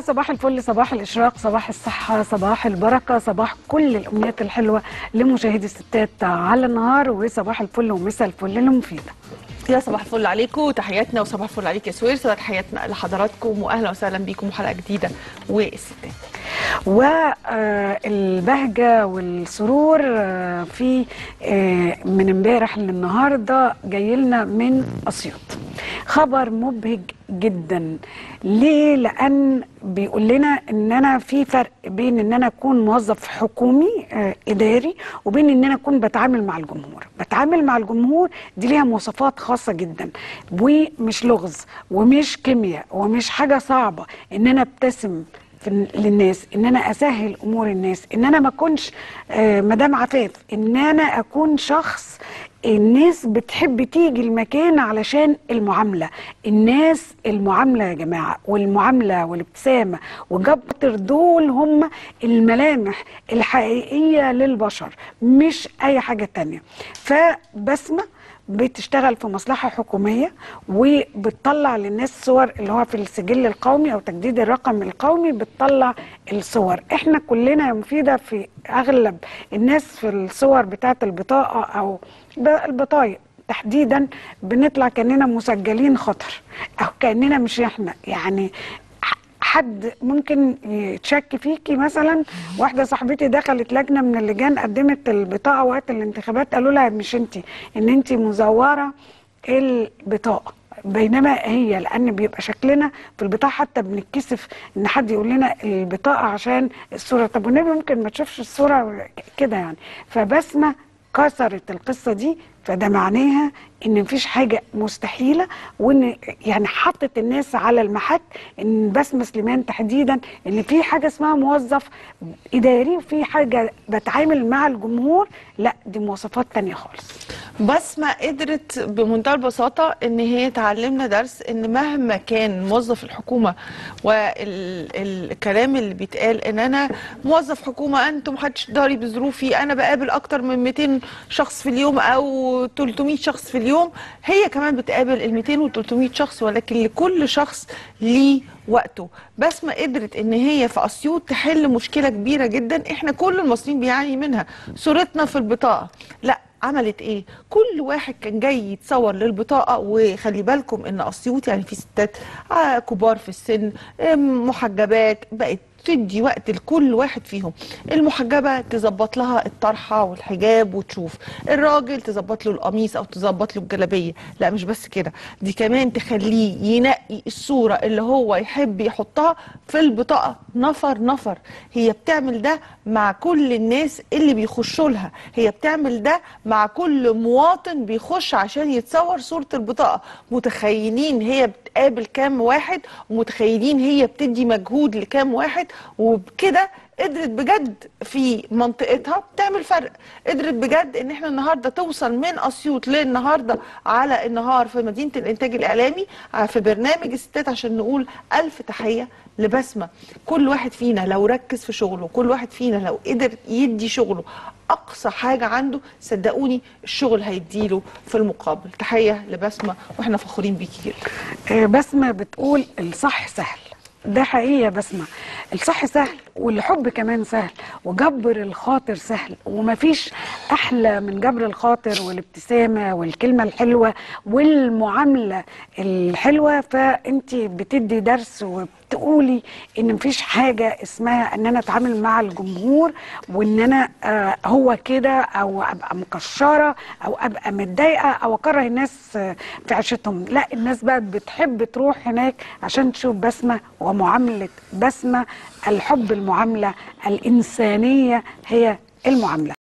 صباح الفل صباح الإشراق صباح الصحة صباح البركة صباح كل الأمنيات الحلوة لمشاهدي الستات على النهار وصباح الفل ومساء الفل لمفيدة يا صباح الفل عليكم تحياتنا وصباح الفل عليك يا سوير صباح تحياتنا لحضراتكم واهلا وسهلا بيكم حلقه جديده والستات والبهجة والسرور آه، في آه، من امبارح للنهارده جاي لنا من اسيوط خبر مبهج جدا ليه لان بيقول لنا ان انا في فرق بين ان انا اكون موظف حكومي آه، اداري وبين ان انا اكون بتعامل مع الجمهور بتعامل مع الجمهور دي ليها مواصفات خاصه جدا ومش لغز ومش كيمياء ومش حاجه صعبه ان انا ابتسم في للناس ان انا اسهل امور الناس ان انا ما اكونش آه، مدام عفاف ان انا اكون شخص الناس بتحب تيجي المكان علشان المعاملة الناس المعاملة يا جماعة والمعاملة والابتسامة وجبر دول هم الملامح الحقيقية للبشر مش أي حاجة تانية فبسمة بتشتغل في مصلحة حكومية وبتطلع للناس صور اللي هو في السجل القومي أو تجديد الرقم القومي بتطلع الصور احنا كلنا يا مفيدة في أغلب الناس في الصور بتاعت البطاقة أو ب- البطايق تحديدا بنطلع كأننا مسجلين خطر أو كأننا مش احنا يعني ح- حد ممكن يتشك فيكي مثلا واحده صاحبتي دخلت لجنه من اللجان قدمت البطاقه وقت الانتخابات قالوا لها مش انت ان انت مزوره البطاقه بينما هي لان بيبقى شكلنا في البطاقه حتى بنتكسف ان حد يقول لنا البطاقه عشان الصوره طب والنبي ممكن ما تشوفش الصوره كده يعني فبسمه كسرت القصه دي فده معناها ان مفيش حاجه مستحيله وان يعني حطت الناس على المحك ان بسمه سليمان تحديدا ان في حاجه اسمها موظف اداري وفي حاجه بتعامل مع الجمهور لا دي مواصفات تانية خالص بسمة قدرت بمنتهى البساطة ان هي تعلمنا درس ان مهما كان موظف الحكومة والكلام اللي بيتقال ان انا موظف حكومة انتم محدش داري بظروفي انا بقابل اكتر من 200 شخص في اليوم او 300 شخص في اليوم هي كمان بتقابل ال 200 وال 300 شخص ولكن لكل شخص ليه وقته بسمة قدرت ان هي في اسيوط تحل مشكلة كبيرة جدا احنا كل المصريين بيعاني منها صورتنا في البطاقة لا عملت ايه كل واحد كان جاي يتصور للبطاقه وخلي بالكم ان اسيوط يعني في ستات آه، كبار في السن آه، محجبات بقت تدي وقت لكل واحد فيهم المحجبه تظبط لها الطرحه والحجاب وتشوف الراجل تظبط له القميص او تظبط له الجلابيه لا مش بس كده دي كمان تخليه ينقي الصوره اللي هو يحب يحطها في البطاقه نفر نفر هي بتعمل ده مع كل الناس اللي بيخشوا لها هي بتعمل ده مع كل مواطن بيخش عشان يتصور صوره البطاقه متخيلين هي بتقابل كام واحد ومتخيلين هي بتدي مجهود لكام واحد وبكده قدرت بجد في منطقتها تعمل فرق قدرت بجد ان احنا النهارده توصل من اسيوط للنهارده على النهار في مدينه الانتاج الاعلامي ع- في برنامج الستات عشان نقول الف تحيه لبسمه كل واحد فينا لو ركز في شغله كل واحد فينا لو قدر يدي شغله اقصى حاجه عنده صدقوني الشغل هيديله في المقابل تحيه لبسمه واحنا فخورين بيكي جدا آه، بسمة بتقول الصح سهل ده حقيقي يا بسمة الصح سهل والحب كمان سهل وجبر الخاطر سهل ومفيش أحلى من جبر الخاطر والابتسامة والكلمة الحلوة والمعاملة الحلوة فأنت بتدي درس وبتقولي إن مفيش حاجة اسمها إن أنا أتعامل مع الجمهور وإن أنا آه هو كده أو أبقى مكشرة أو أبقى متضايقة أو أكره الناس آه، في عيشتهم لا الناس بقى بتحب تروح هناك عشان تشوف بسمة ومعاملة بسمة الحب المعاملة الإنسانية هي المعاملة